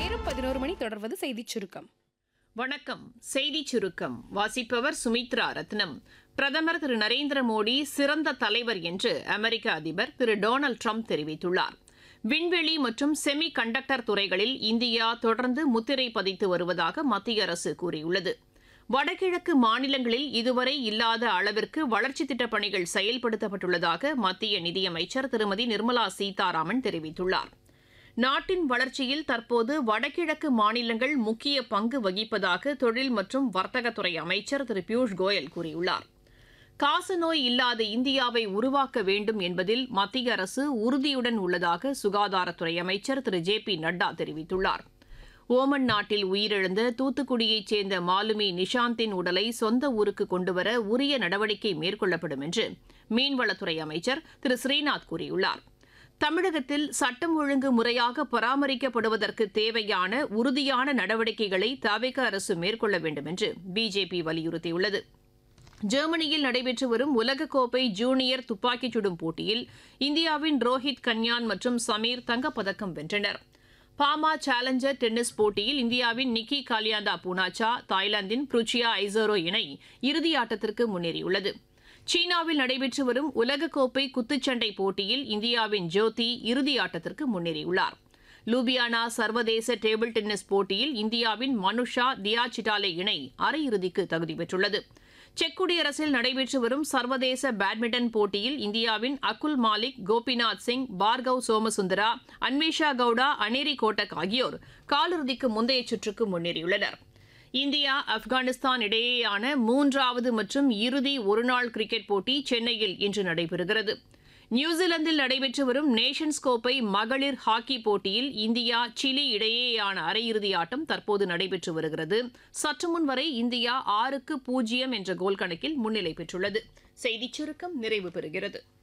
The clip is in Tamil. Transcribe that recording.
நேரம் பதினோரு மணி தொடர்வது செய்திச் சுருக்கம் வணக்கம் செய்திச் சுருக்கம் வாசிப்பவர் சுமித்ரா ரத்னம் பிரதமர் திரு நரேந்திர மோடி சிறந்த தலைவர் என்று அமெரிக்க அதிபர் திரு டொனால்டு ட்ரம்ப் தெரிவித்துள்ளார் விண்வெளி மற்றும் செமி கண்டக்டர் துறைகளில் இந்தியா தொடர்ந்து முத்திரை பதித்து வருவதாக மத்திய அரசு கூறியுள்ளது வடகிழக்கு மாநிலங்களில் இதுவரை இல்லாத அளவிற்கு வளர்ச்சித் திட்டப் பணிகள் செயல்படுத்தப்பட்டுள்ளதாக மத்திய நிதியமைச்சர் திருமதி நிர்மலா சீதாராமன் தெரிவித்துள்ளார் நாட்டின் வளர்ச்சியில் தற்போது வடகிழக்கு மாநிலங்கள் முக்கிய பங்கு வகிப்பதாக தொழில் மற்றும் வர்த்தகத்துறை அமைச்சர் திரு பியூஷ் கோயல் கூறியுள்ளார் காசநோய் இல்லாத இந்தியாவை உருவாக்க வேண்டும் என்பதில் மத்திய அரசு உறுதியுடன் உள்ளதாக சுகாதாரத்துறை அமைச்சர் திரு ஜே பி நட்டா தெரிவித்துள்ளார் ஓமன் நாட்டில் உயிரிழந்த தூத்துக்குடியைச் சேர்ந்த மாலுமி நிஷாந்தின் உடலை சொந்த ஊருக்கு கொண்டுவர உரிய நடவடிக்கை மேற்கொள்ளப்படும் என்று மீன்வளத்துறை அமைச்சர் திரு ஸ்ரீநாத் கூறியுள்ளார் தமிழகத்தில் சட்டம் ஒழுங்கு முறையாக பராமரிக்கப்படுவதற்கு தேவையான உறுதியான நடவடிக்கைகளை தவிக அரசு மேற்கொள்ள வேண்டும் என்று பிஜேபி வலியுறுத்தியுள்ளது ஜெர்மனியில் நடைபெற்று வரும் உலகக்கோப்பை ஜூனியர் துப்பாக்கிச் சுடும் போட்டியில் இந்தியாவின் ரோஹித் கன்யான் மற்றும் சமீர் தங்கப்பதக்கம் வென்றனர் பாமா சேலஞ்சர் டென்னிஸ் போட்டியில் இந்தியாவின் நிக்கி காலியாந்தா பூனாச்சா தாய்லாந்தின் புருச்சியா ஐசோரோ இணை இறுதியாட்டத்திற்கு முன்னேறியுள்ளது சீனாவில் நடைபெற்று வரும் உலகக்கோப்பை குத்துச்சண்டை போட்டியில் இந்தியாவின் ஜோதி இறுதியாட்டத்திற்கு முன்னேறியுள்ளார் லூபியானா சர்வதேச டேபிள் டென்னிஸ் போட்டியில் இந்தியாவின் மனுஷா தியா சிட்டாலே இணை அரையிறுதிக்கு தகுதி பெற்றுள்ளது செக் குடியரசில் நடைபெற்று வரும் சர்வதேச பேட்மிண்டன் போட்டியில் இந்தியாவின் அகுல் மாலிக் கோபிநாத் சிங் பார்கவ் சோமசுந்தரா அன்வேஷா கவுடா அனேரி கோட்டக் ஆகியோர் காலிறுதிக்கு முந்தைய சுற்றுக்கு முன்னேறியுள்ளனர் இந்தியா ஆப்கானிஸ்தான் இடையேயான மூன்றாவது மற்றும் இறுதி ஒருநாள் கிரிக்கெட் போட்டி சென்னையில் இன்று நடைபெறுகிறது நியூசிலாந்தில் நடைபெற்று வரும் நேஷன்ஸ் கோப்பை மகளிர் ஹாக்கி போட்டியில் இந்தியா சிலி இடையேயான அரையிறுதி ஆட்டம் தற்போது நடைபெற்று வருகிறது சற்று முன் வரை இந்தியா ஆறுக்கு பூஜ்ஜியம் என்ற கோல் கணக்கில் முன்னிலை பெற்றுள்ளது செய்திச் சுருக்கம் நிறைவு பெறுகிறது